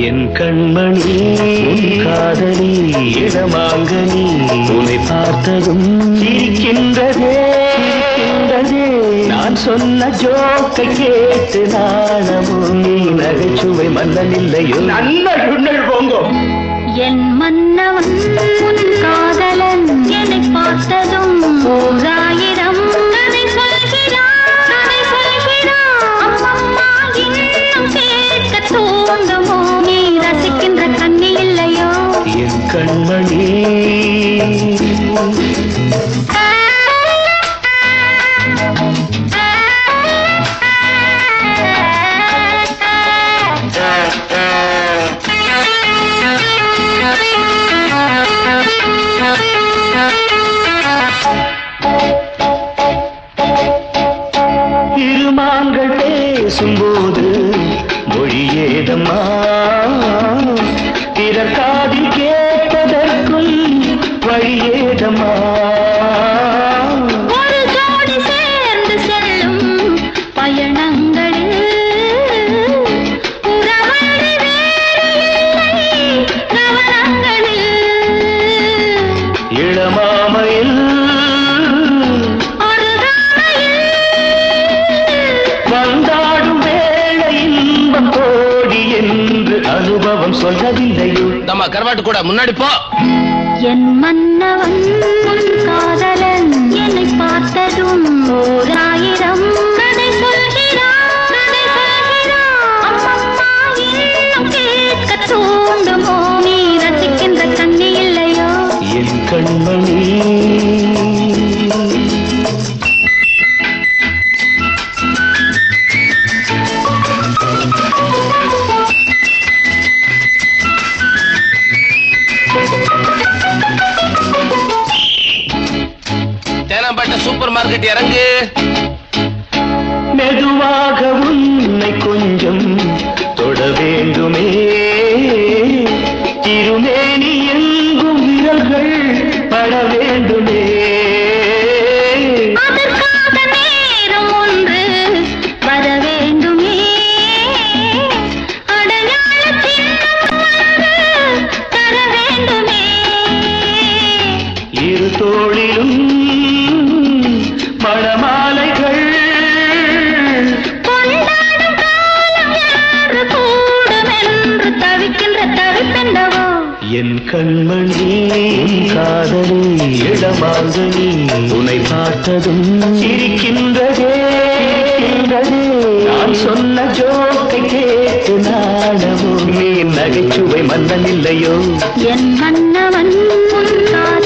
என் கண்மணி உன் காதலி இடமாங்கனி உன்னை பார்த்ததும் சிரிக்கின்றதே சிரிக்கின்றதே நான் சொன்ன ஜோக்கை கேட்டு நாணமும் நீ நகைச்சுவை மன்னன் இல்லையோ நல்ல சுண்ணல் போங்கோ என் மன்னவன் உன் காதலன் என்னை பார்த்ததும் ஓராயிரம் கதை சொல்கிறான் கதை சொல்கிறான் அம்மம்மா இன்னும் கேட்க தூண்டுமோ நீ ரசிக்கின்ற கண்ணி இல்லையோ என் கண்மணி இருமான்கள் பேசும்போது மொழியேதம்மா பிறர் காதில் கேட்பதற்கும் வழியேதம்மா ஒரு ஜோடி சேர்ந்து செல்லும் பயணங்களில் உறவழி வேறு இல்லை கவனங்களில் இளமாமையில் அருகாமையில் வந்தாடும் வேளை இன்பம் கோடி என்று அனுபவம் சொல்லவில்லையோ நம்ம கருவாட்டு கூட முன்னாடி போ என் மன்னவன் உன் காதலன் என்னை பார்த்ததும் ஓர் ஆயிரம் கதை சொல்கிறான் கதை சொல்கிறான் அம்மம்மா இன்னும் கேட்க தூண்டுமோ நீ ரசிக்கின்ற கண்ணி இல்லையோ என் கண்மணி தேனாம்பேட்டை சூப்பர் மார்க்கெட் இறங்கு மெதுவாக உன்னை கொஞ்சம் தொட வேண்டுமே திருமேனி எங்கும் விரல்கள் பட வேண்டுமே அதற்காக நேரம் ஒன்று வர வேண்டுமே அடையாள சின்னம் ஒன்று தர வேண்டுமே இரு தோளிலும் மணமாலைகள் கொண்டாடும் காலம் என்று கூடும் என்று தவிக்கின்ற தவிப்பெண்டவோ என் கண்மணி உன் காதலி இடமாங்கனி உன்னை பார்த்ததும் சிரிக்கின்றதே சிரிக்கின்றதே. நான் சொன்ன ஜோக்கை கேட்டு நாணமோ நீ நகைச்சுவை மன்னன் இல்லையோ என் மன்னவன் உன் காதலன்